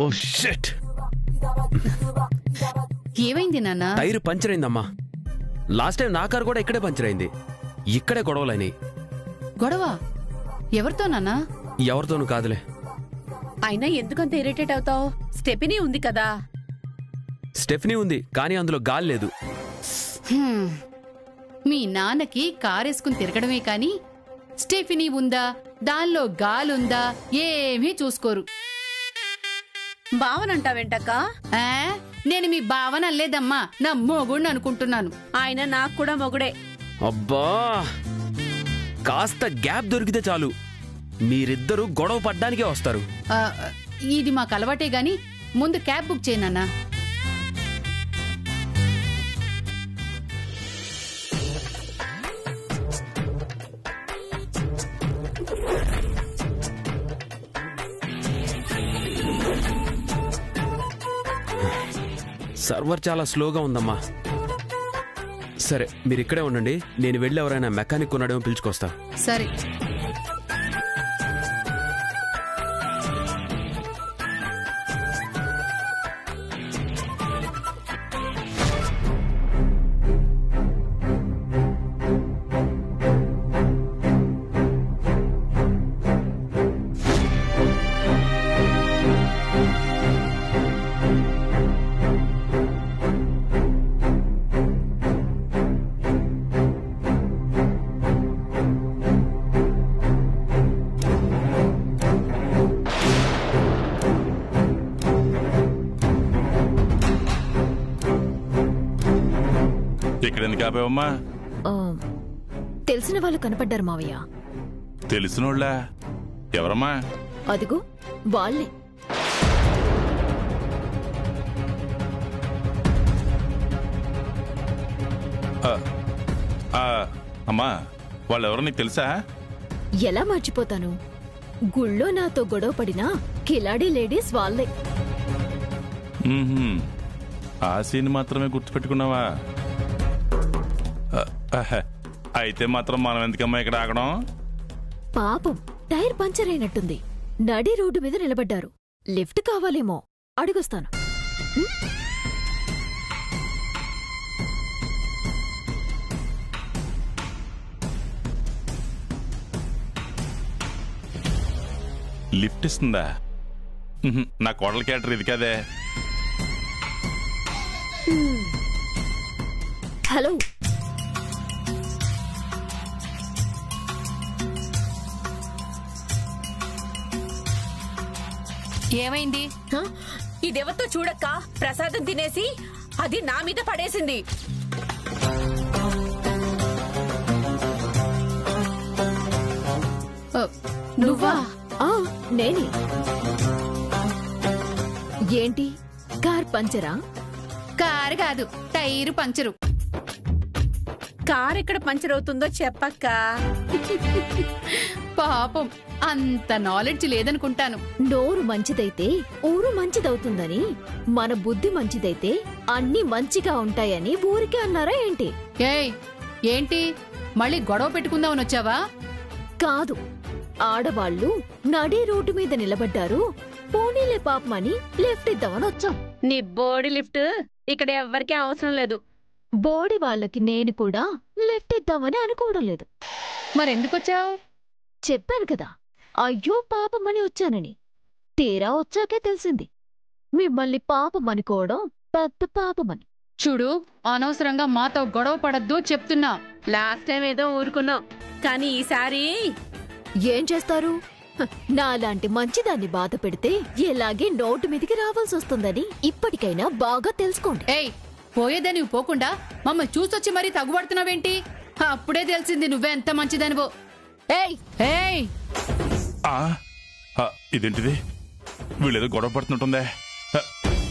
Shit ఏమైంది నాన్న tyre puncture అయిందమ్మా లాస్ట్ టైం నా కారు కూడా ఇక్కడే పంచర్ అయింది ఇక్కడే గొడవలైనాయి గొడవ ఎవరితో నాన్న ఎవరితోనూ కాదులే అయినా ఎందుకంత ఇరిటేట్ అవుతావు స్టెపినీ ఉంది కదా స్టెఫనీ ఉంది కానీ అందులో గాలి లేదు హ్మ్. మీ నాన్నకి కారేసుకుని తిరగడమే కాని స్టెఫినీ ఉందా దానిలో గాలుందా ఏమీ చూసుకోరు భావనంటావేంటక్క ఆ, నేను మీ భావన లేదమ్మా నా మొగుడిని అనుకుంటున్నాను ఆయన నాకు కూడా మొగుడే అబ్బా కాస్త గ్యాప్ దొరికితే చాలు మీరిద్దరూ గొడవ పడ్డానికే వస్తారు ఆ, ఇది మాకు అలవాటే గాని ముందు క్యాబ్ బుక్ చేయనన్నా సర్వర్ చాలా స్లోగా ఉందమ్మా సరే మీరు ఇక్కడే ఉండండి నేను వెళ్ళి ఎవరైనా మెకానిక్ ఉన్నాడేమో పిలుచుకొస్తా సరే ఇక్కడ ఎందుకు ఆపావమ్మా ఆ, తెలిసిన వాళ్ళు కనపడ్డారు మావయ్య తెలిసినోళ్ళ ఎవరమ్మా అదిగో వాళ్ళే ఆ, ఆ, అమ్మా వాళ్ళెవరో నీకు తెలుసా ఎలా మర్చిపోతాను గుళ్ళో నాతో గొడవ పడిన కిలాడీ లేడీస్ వాళ్ళే మ్మ్హ్మ్. ఆ సీన్ మాత్రమే గుర్తుపెట్టుకున్నావా ఆ, ఆహా. అయితే మాత్రం మనం ఎందుకమ్మా ఇక్కడ ఆగడం పాపం టైర్ పంచర్ అయినట్టుంది నడి రోడ్డు మీద నిలబడ్డారు లిఫ్ట్ కావాలేమో అడుగొస్తాను లిఫ్ట్ ఇస్తుందా మ్మ్హ్మ్. నా కోడల క్యారెక్టర్ ఇది కదే హలో ఏమైంది హ? ఇదెవరితో చూడక్క ప్రసాదం తినేసి అది నా మీద పడేసింది ఓ, నువ్వా ఆ నేనే ఏంటి కార్ పంచరా కారు కాదు టైరు పంచరు కార్ ఎక్కడ పంచర్ అవుతుందో చెప్పక్క పాపం అంత నాలెడ్జ్ లేదనుకుంటాను నోరు మంచిదైతే ఊరు మంచిదవుతుందని మన బుద్ధి మంచిదైతే అన్ని మంచిగా ఉంటాయని ఊరికే అన్నారా ఏంటి ఏయ్ ఏంటి మళ్ళీ గొడవ పెట్టుకుందామని వచ్చావా కాదు ఆడవాళ్ళు నడి రోడ్డు మీద నిలబడ్డారు పోనీలే పాపమని లిఫ్ట్ ఇద్దామని వచ్చాం నీ బోడీ లిఫ్ట్ ఇక్కడ ఎవ్వరికీ అవసరం లేదు బోడి వాళ్ళకి నేను కూడా లిఫ్ట్ ఇద్దామని అనుకోవడం లేదు మరెందుకొచ్చావు చెప్పాను కదా అయ్యో పాపమని వచ్చానని తీరా వచ్చాకే తెలిసింది మిమ్మల్ని పాపం అనుకోవడం పెద్ద పాపమని చూడు అనవసరంగా మాతో గొడవ పడద్దు చెప్తున్నా లాస్ట్ టైం ఏదో ఊరుకున్నాం కానీ ఈసారి ఏం చేస్తారు హ, నాలాంటి మంచిదాన్ని బాధ పెడితే ఇలాగే నోటు మీదికి రావాల్సి వస్తుందని ఇప్పటికైనా బాగా తెలుసుకోండి ఏయ్ పోయేదని పోకుండా మమ్మల్ని చూసొచ్చి మరీ తగుబడుతున్నావేంటి అప్పుడే తెలిసింది నువ్వే ఎంత మంచిదనివో ఏయ్ ఏయ్ ఆ, ఆ, ఇదేంటిది వీళ్ళేదో గొడవ పడుతున్నట్టుందే ఆ,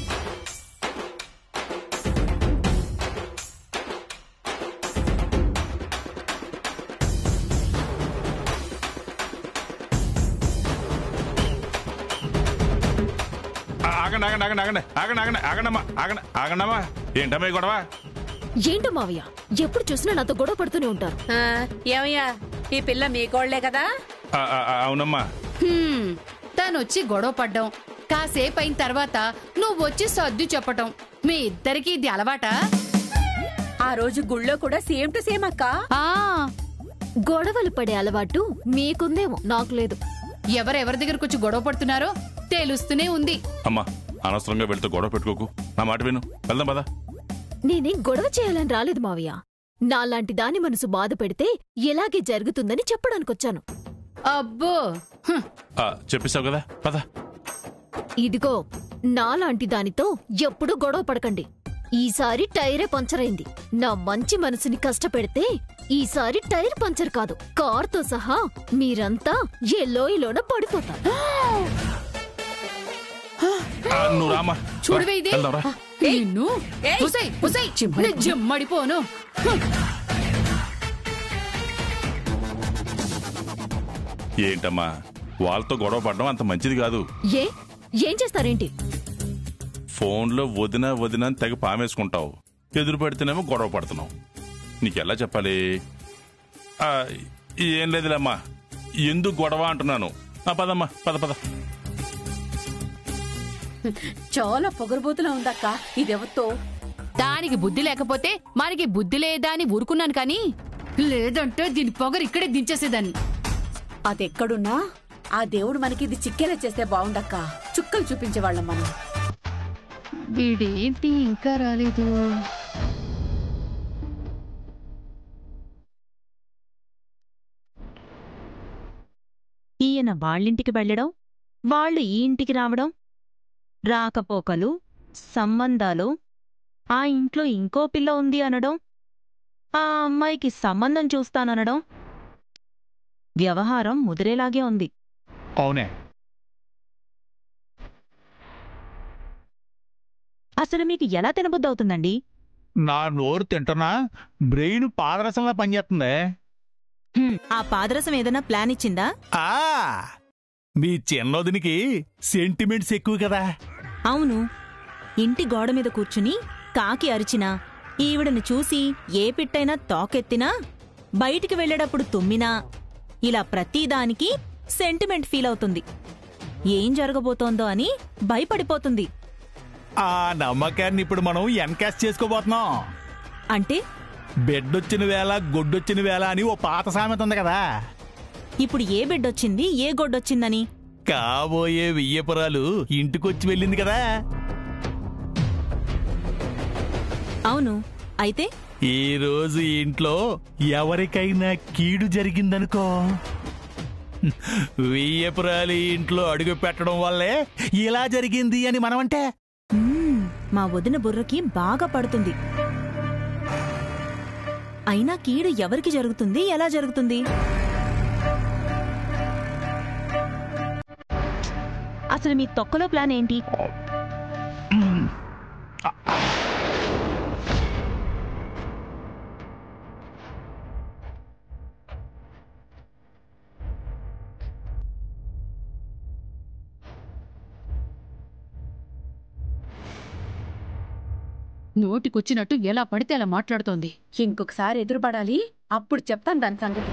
ఆ, ఆగండి ఆగండి ఆగండి ఆగండి ఆగండి ఆగండి ఆగండమ్మా ఆగండి ఆగండమ్మా ఏంటమ్మా ఈ గొడవ ఏంటో మావయ్య ఎప్పుడు చూసినా నాతో గొడవ పడుతూనే ఉంటారు ఆ, ఏమయ్యా ఈ పిల్ల మీ కోళ్లే కదా ఆ, ఆ, ఆ, అవునమ్మా హ్మ్, తనొచ్చి గొడవ పడ్డం కాసేపు అయిన తర్వాత నువ్వు వచ్చి సర్దు చెప్పటం మీ ఇద్దరికి ఇది అలవాటా ఆ రోజు గుళ్ళో కూడా సేమ్ టు సేమ్ అక్క ఆ గొడవలు పడే అలవాటు మీకుందేమో నాకు లేదు ఎవరెవరి దగ్గరకు వచ్చి గొడవ పడుతున్నారో తెలుస్తూనే ఉంది అమ్మా అనవసరంగా వెళ్తే గొడవ పెట్టుకోకు నా మాట విను వెళ్దాం పదా నేనేం గొడవ చేయాలని రాలేదు మావయ్య నాలాంటి దాని మనసు బాధ పెడితే ఇలాగే జరుగుతుందని చెప్పడానికొచ్చాను అబ్బో హ్, చెప్పేశావు కదా పద ఇదిగో నాలాంటి దానితో ఎప్పుడూ గొడవ పడకండి ఈసారి టైరే పంచర్ అయింది నా మంచి మనసుని కష్టపెడితే ఈసారి టైర్ పంచర్ కాదు కార్తో సహా మీరంతా ఏ లోయలోన పడిపోతారు ఆ, నువ్వు రామా చూడవే ఇది వెళ్దాం రా నిన్ను ఏయ్. పుసై పుసై నేను జమ్మడిపోను హ్, ఏంటమ్మా వాళ్ళతో గొడవ పడడం అంత మంచిది కాదు ఏ ఏం చేస్తారేంటి ఫోన్లో వదిన వదిన అని తెగ పామేసుకుంటావు ఎదురు పెడితేనేమో గొడవ పడుతున్నావు నీకెలా చెప్పాలి ఆ, ఏం లేదులేమ్మా ఎందుకు గొడవ అంటున్నాను ఆ, పదమ్మా పద పద చాలా పొగరబోతులా ఉందక్క ఇదెవరితో దానికి బుద్ధి లేకపోతే మనకి బుద్ధి లేదా అని ఊరుకున్నాను కానీ లేదంటే దీని పొగరు ఇక్కడే దించేసేదాన్ని అదెక్కడున్నా ఆ దేవుడు మనకి ఇది చిక్కేలా చేస్తే బాగుండక్క చుక్కలు చూపించేవాళ్ళం మనం వీడేంటి ఇంకా రాలేదు ఈయన వాళ్ళింటికి వెళ్ళడం వాళ్ళు ఈ ఇంటికి రావడం రాకపోకలు సంబంధాలు ఆ ఇంట్లో ఇంకో పిల్ల ఉంది అనడం ఆ అమ్మాయికి సంబంధం చూస్తాననడం వ్యవహారం ముదిరేలాగే ఉంది అవునే అసలు మీకు ఎలా తినబుద్దవుతుందండి నా నోరు తింటున్నా బ్రెయిన్ పాదరసంలా పనిచేస్తుంది ఆ పాదరసం ఏదైనా ప్లాన్ ఇచ్చిందా ఆ మీ చిన్నోదినికి సెంటిమెంట్స్ ఎక్కువ కదా అవును ఇంటి గోడ మీద కూర్చుని కాకి అరిచినా ఈవిడని చూసి ఏ పిట్టైనా తోకెత్తినా బయటికి వెళ్ళేటప్పుడు తుమ్మినా ఇలా ప్రతిదానికి సెంటిమెంట్ ఫీల్ అవుతుంది ఏం జరగబోతోందో అని భయపడిపోతుంది ఆ నమ్మకాన్ని ఇప్పుడు మనం ఎన్కాస్ట్ చేసుకోబోతున్నాం అంటే బెడ్ వచ్చిన వేళ గొడ్డొచ్చిన వేళ అని ఓ పాత సామెత ఉంది కదా ఇప్పుడు ఏ బిడ్డొచ్చింది ఏ గొడ్డొచ్చిందని కాబోయే వెయ్యపురాలు ఇంటికొచ్చి వెళ్ళింది కదా అవును అయితే ఈ రోజు ఈ ఇంట్లో ఎవరికైనా కీడు జరిగిందనుకో వెయ్యపురాలు ఈ ఇంట్లో అడుగు పెట్టడం వల్లే ఇలా జరిగింది అని మనమంటే మ్మ్, మా వదిన బుర్రకి బాగా పడుతుంది అయినా కీడు ఎవరికి జరుగుతుంది ఎలా జరుగుతుంది అసలు మీ తొక్కలో ప్లాన్ ఏంటి నోటికొచ్చినట్టు ఎలా పడితే అలా మాట్లాడుతోంది ఇంకొకసారి ఎదురుపడాలి అప్పుడు చెప్తాను దాని సంగతి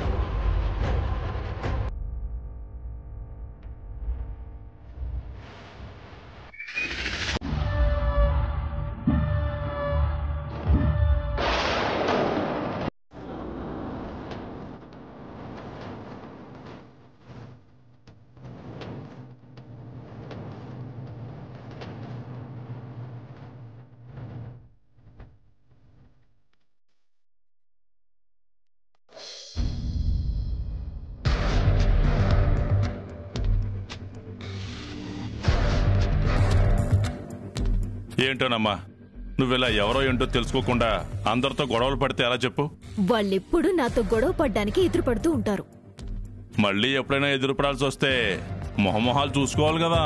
ఏంటోనమ్మా నువ్విలా ఎవరో ఏంటో తెలుసుకోకుండా అందరితో గొడవలు పడితే ఎలా చెప్పు వాళ్ళెప్పుడు నాతో గొడవ పడ్డానికి ఎదురుపడుతూ ఉంటారు మళ్ళీ ఎప్పుడైనా ఎదురుపడాల్సి వస్తే మొహమొహాలు చూసుకోవాలి కదా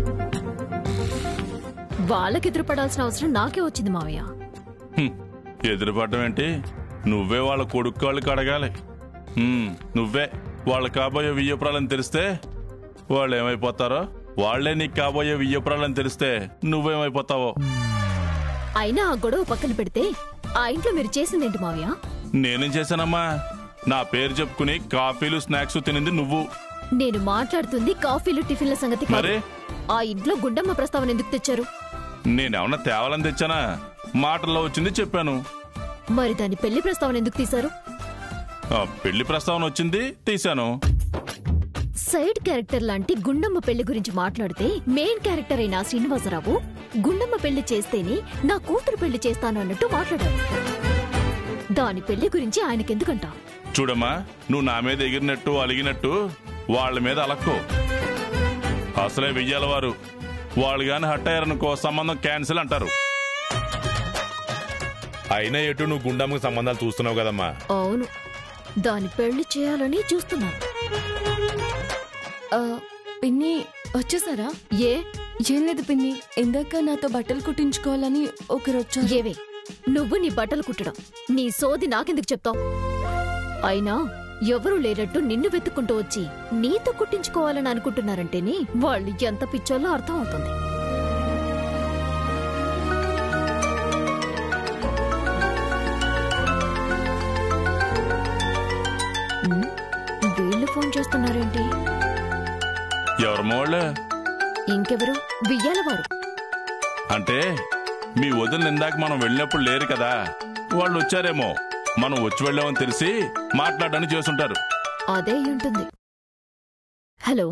వాళ్ళకి ఎదురుపడాల్సిన అవసరం నాకే వచ్చింది మావయ్య హ్మ్, ఎదురుపడడం ఏంటి నువ్వే వాళ్ళ కొడుకు వాళ్ళకి అడగాలి హ్మ్, నువ్వే వాళ్ళ కాబోయే వియ్యపురాలని తెలిస్తే వాళ్ళు ఏమైపోతారో వాళ్లే నీకు కాబోయే వియ్యపురాలని తెలిస్తే నువ్వేమైపోతావో అయినా ఆ గొడవ పక్కన పెడితే ఆ ఇంట్లో మీరు చేసిందేంటి మావయ్య నేనేం చేశానమ్మా నా పేరు చెప్పుకుని కాఫీలు స్నాక్స్ తినింది నువ్వు నేను మాట్లాడుతుంది కాఫీలు టిఫిన్ల సంగతి కాదు మరి ఆ ఇంట్లో గుండమ్మ ప్రస్తావన ఎందుకు తెచ్చారు నేనేమన్నా తేవాలని తెచ్చానా మాటల్లో వచ్చింది చెప్పాను మరి దాని పెళ్లి ప్రస్తావన ఎందుకు తీశారు ఆ, పెళ్లి ప్రస్తావన వచ్చింది తీశాను సైడ్ క్యారెక్టర్ లాంటి గుండమ్మ పెళ్లి గురించి మాట్లాడితే మెయిన్ క్యారెక్టర్ అయిన ఆ శ్రీనివాసరావు గుండమ్మ పెళ్లి చేస్తేనే నా కూతురు పెళ్లి చేస్తాను అన్నట్టు మాట్లాడారు దాని పెళ్లి గురించి ఆయనకెందుకంట చూడమ్మా నువ్వు నా మీద ఎగిరినట్టు అలిగినట్టు వాళ్ళ మీద అలక్కో అసలే వెయ్యాల వారు వాళ్ళు గాని హట్ అయ్యారనుకో సంబంధం క్యాన్సిల్ అంటారు అయినా ఎటు నువ్వు గుండమ్మకి సంబంధాలు చూస్తున్నావు కదమ్మా అవును దాని పెళ్లి చేయాలని చూస్తున్నాను ఆ, పిన్ని వచ్చేసారా ఏ ఏం లేదు పిన్ని ఇందాక నాతో బట్టలు కుట్టించుకోవాలని ఒకరు వచ్చారు ఏవే నువ్వు నీ బట్టలు కుట్టడం నీ సోది నాకెందుకు చెప్తావు అయినా ఎవరూ లేనట్టు నిన్ను వెతుక్కుంటూ వచ్చి నీతో కుట్టించుకోవాలని అనుకుంటున్నారంటేనే వాళ్ళు ఎంత పిచ్చోళ్ళో అర్థం అవుతుంది ఉమ్, వీళ్ళు ఫోన్ చేస్తున్నారేంటి ఎవరు మోళ్ళే ఇంకెవరు వియ్యాలవారు అంటే మీ వదిన ఇందాక మనం వెళ్ళినప్పుడు లేరు కదా వాళ్ళు వచ్చారేమో మనం వచ్చి వెళ్ళామని తెలిసి మాట్లాడడానికి చేస్తుంటారు అదే అయి ఉంటుంది హలో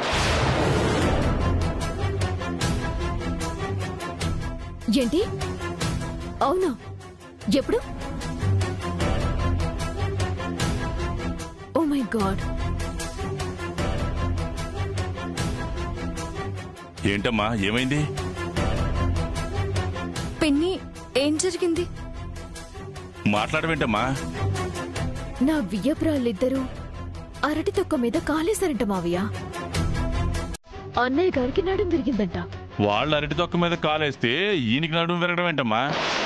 ఏంటి అవునా ఎప్పుడు ఓ మై గాడ్ ఏంటమ్మా ఏమైంది పిన్ని ఏం జరిగింది మాట్లాడవేంటమ్మా నా వియ్యపురాళ్ళిద్దరూ అరటి తొక్క మీద కాలేశారంట మావయ్య అన్నయ్య గారికి నడుం విరిగిందంట వాళ్ళ అరటి తొక్క మీద కాలేస్తే ఈయనకి నడుము విరగడం ఏంటమ్మా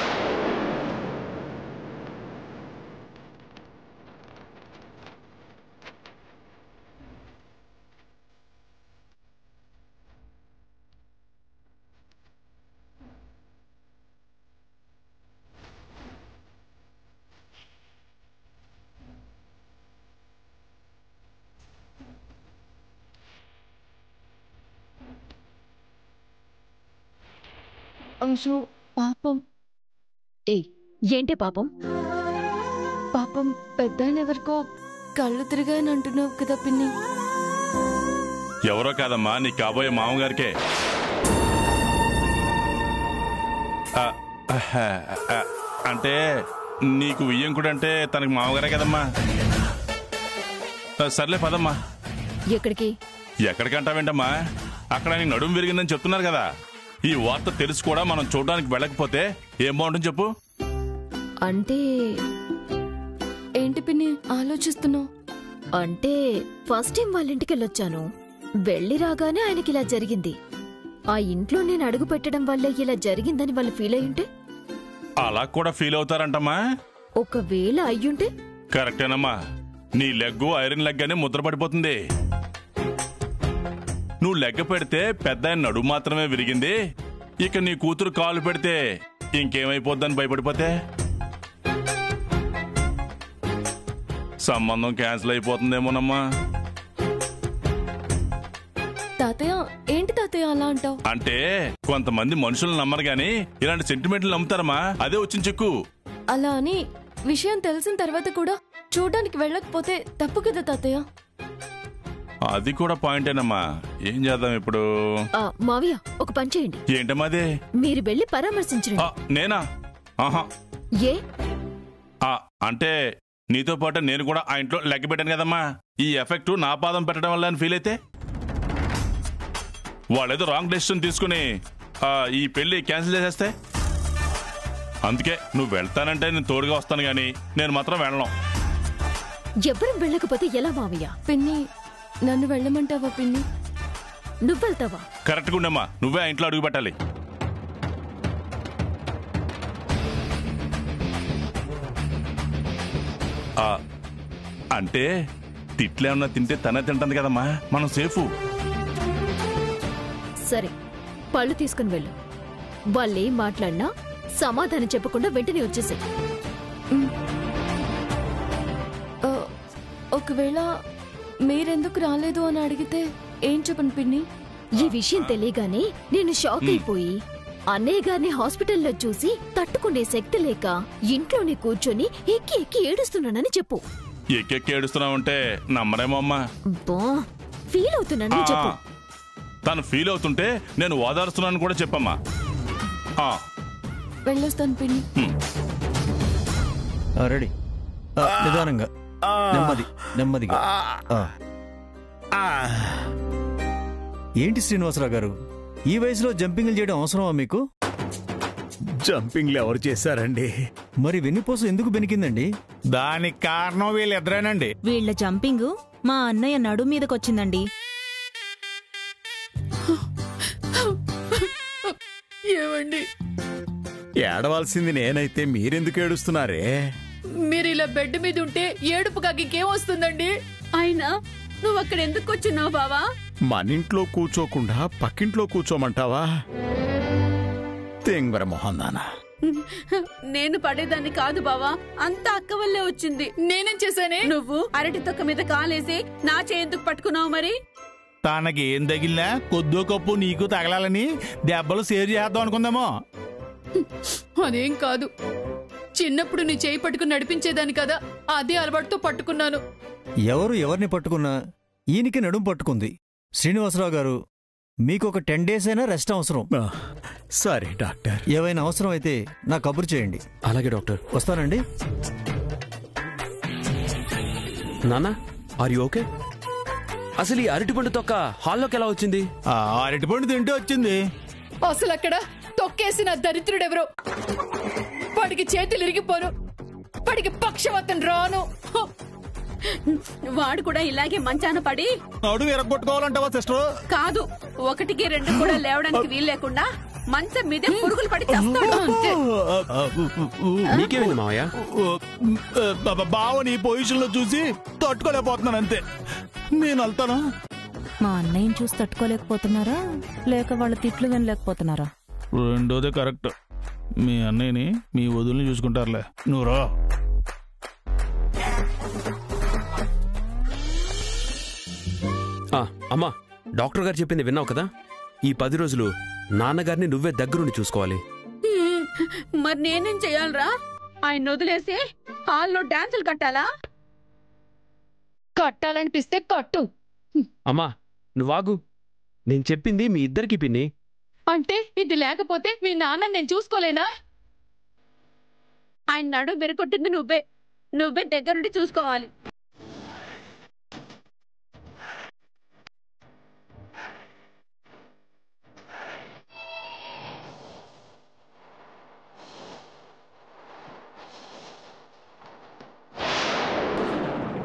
అంశు పాపం ఏయ్ ఏంటే పాపం పాపం పెద్ద ఎవరికో కళ్ళు తిరిగాయని అంటున్నావు కదా పిన్ని ఎవరో కాదమ్మా నీ కాబోయే మామగారికే ఆ, ఆహా, ఆ, అంటే నీకు వియ్యంకుడంటే తనకి మామగారే కదమ్మా ఆ, సర్లే పదమ్మా ఎక్కడికి ఎక్కడికంటావేంటమ్మా అక్కడ నీకు నడుము విరిగిందని చెప్తున్నారు కదా ఈ వార్త తెలిసి కూడా మనం చూడడానికి వెళ్ళకపోతే ఏం బాగుంటుంది చెప్పు అంటే ఏంటి పిన్ని ఆలోచిస్తున్నావు అంటే ఫస్ట్ టైం వాళ్ళ ఇంటికి వెళ్ళొచ్చాను వెళ్ళి రాగానే ఆయనకి ఇలా జరిగింది ఆ ఇంట్లో నేను అడుగు పెట్టడం వల్ల ఇలా జరిగిందని వాళ్ళు ఫీల్ అయ్యుంటే అలా కూడా ఫీల్ అవుతారంటమ్మా ఒకవేళ అయ్యుంటే కరెక్టేనమ్మా నీ లెగ్గు ఐరన్ లెగ్ అని ముద్ర పడిపోతుంది నువ్వు లెగ్గ పెడితే పెద్ద ఆయన నడుము మాత్రమే విరిగింది ఇక నీ కూతురు కాలు పెడితే ఇంకేమైపోద్దని భయపడిపోతే సంబంధం క్యాన్సిల్ అయిపోతుందేమోనమ్మా తాతయ్య ఏంటి తాతయ్య అలా అంటావు అంటే కొంతమంది మనుషులు నమ్మరు గాని ఇలాంటి సెంటిమెంట్లు నమ్ముతారమ్మా అదే వచ్చిన చెక్కు అలా అని విషయం తెలిసిన తర్వాత కూడా చూడడానికి వెళ్ళకపోతే తప్పు కదా తాతయ్య అది కూడా పాయింటేనమ్మా ఏం చేద్దాం ఇప్పుడు ఆ, మావయ్య ఒక పని చేయండి ఏంటమ్మా అదే మీరు వెళ్ళి పరామర్శించండి ఆ, నేనా ఆహా ఏ ఆ, అంటే నీతో పాటు నేను కూడా ఆ ఇంట్లో లెక్క పెట్టాను కదమ్మా ఈ ఎఫెక్ట్ నా పాదం పెట్టడం వల్ల అని ఫీల్ అయితే వాళ్ళేదో రాంగ్ డెసిషన్ తీసుకుని ఆ, ఈ పెళ్లి క్యాన్సిల్ చేసేస్తే అందుకే నువ్వు వెళ్తానంటే నేను తోడుగా వస్తాను గాని నేను మాత్రం వెళ్ళను ఎవ్వరం వెళ్ళకపోతే ఎలా మావయ్య పిన్ని నన్ను వెళ్ళమంటావా పిన్ని నువ్వెళ్తావా కరెక్ట్గా ఉండమ్మా నువ్వే ఆ ఇంట్లో అడుగు పెట్టాలి ఆ, అంటే తిట్లేమన్నా తింటే తనే తింటుంది కదమ్మా మనం సేఫ్ సరే పళ్ళు తీసుకుని వెళ్ళు వాళ్ళేం మాట్లాడినా సమాధానం చెప్పకుండా వెంటనే వచ్చేసాయి ఆ, ఒకవేళ మీరెందుకు రాలేదు అని అడిగితే ఏం చెప్పను పిన్ని ఈ విషయం తెలియగానే నేను షాక్ అయిపోయి అన్నయ్య గారిని హాస్పిటల్లో చూసి తట్టుకునే శక్తి లేక ఇంట్లోనే కూర్చొని ఎక్కి ఎక్కి ఏడుస్తున్నానని చెప్పు ఎక్కెక్కి ఏడుస్తున్నావంటే నమ్మరేమో అమ్మా బా ఫీల్ అవుతున్నానని చెప్పు ఆ, తను ఫీల్ అవుతుంటే నేను ఓదారుస్తున్నాను కూడా చెప్పమ్మా ఆ, వెళ్ళొస్తాను పిన్ని ఆ, రెడీ ఆ, నిదానంగా నెమ్మది నెమ్మదిగా ఆ. ఏంటి శ్రీనివాసరావు గారు ఈ వయసులో జంపింగ్లు చేయడం అవసరమా మీకు జంపింగ్లు ఎవరు చేశారండి మరి వెన్నుపూస ఎందుకు బెనికిందండి దానికి కారణం వీళ్ళిద్దరేనండి వీళ్ళ జంపింగ్ మా అన్నయ్య నడు మీదకొచ్చిందండి ఏమండి ఏడవలసింది నేనైతే మీరెందుకు ఏడుస్తున్నారే మీరు ఇలా బెడ్ మీద ఉంటే ఏడుపు ఇంకేం వస్తుందండి అయినా నువ్వు అక్కడ ఎందుకు వచ్చినావు బావా మన ఇంట్లో కూర్చోకుండా పక్కింట్లో కూర్చోమంటావా తెంగర మొహం నానా నేను పడేదాన్ని కాదు బావా అంతా అక్క వల్లే వచ్చింది నేనేం చేశానే నువ్వు అరటి తొక్క మీద కాలేసి నా చేయందుకు పట్టుకున్నావు మరి తనకేం తగిలినా కొద్దో కప్పు నీకు తగలాలని దెబ్బలు సేర్ చేద్దాం అనుకుందామో అదేం కాదు చిన్నప్పుడు నీ చేయి పట్టుకుని నడిపించేదాన్ని కదా అదే అలవాటుతో పట్టుకున్నాను ఎవరు ఎవరిని పట్టుకున్నా ఈయనకి నడుం పట్టుకుంది శ్రీనివాసరావు గారు మీకు ఒక టెన్ డేస్ అయినా రెస్ట్ అవసరం సరే డాక్టర్ ఏవైనా అవసరం అయితే నా కబురు చేయండి అలాగే డాక్టర్ వస్తానండి నాన్న ఆర్ యు ఓకే అసలు ఈ అరటిపండు తొక్క హాల్లోకి ఎలా వచ్చింది ఆ అరటిపండు తింటే వచ్చింది అసలు అక్కడ తొక్కేసిన దరిద్రుడెవరో వాడికి చేతులు ఇరిగిపోను వాడికి పక్షవాతం రాను హ! వాడు కూడా ఇలాగే మంచాన పడి నడు ఎరగొట్టుకోవాలంటావా సిస్టర్ కాదు ఒకటికి రెండు కూడా లేవడానికి వీలు లేకుండా మంచం మీదే పురుగులు పడి చేస్తాడు అంతే నీకేమైంది మావయ్య బావ నీ పొజిషన్ లో చూసి తట్టుకోలేకపోతున్నాను అంతే నేను వెళ్తాను మా అన్నయ్యని చూసి తట్టుకోలేకపోతున్నారా లేక వాళ్ళ తిట్లు వినలేకపోతున్నారా రెండోదే కరెక్ట్ మీ అన్నయ్యని మీ వదుల్ని చూసుకుంటారులే నువ్వు రా ఆ, అమ్మా డాక్టర్ గారు చెప్పింది విన్నావు కదా ఈ పది రోజులు నాన్నగారిని నువ్వే దగ్గరుండి చూసుకోవాలి హ్మ్. మరి నేనేం చెయ్యాలరా ఆయన వదిలేసి హాల్లో డాన్సులు కట్టాలా కట్టాలనిపిస్తే కట్టు అమ్మా నువ్వాగు నేను చెప్పింది మీ ఇద్దరికి పిన్ని అంటే ఇది లేకపోతే మీ నాన్న నేను చూసుకోలేనా ఆయన నడు బెరకొట్టింది నువ్వే నువ్వే దగ్గరుండి చూసుకోవాలి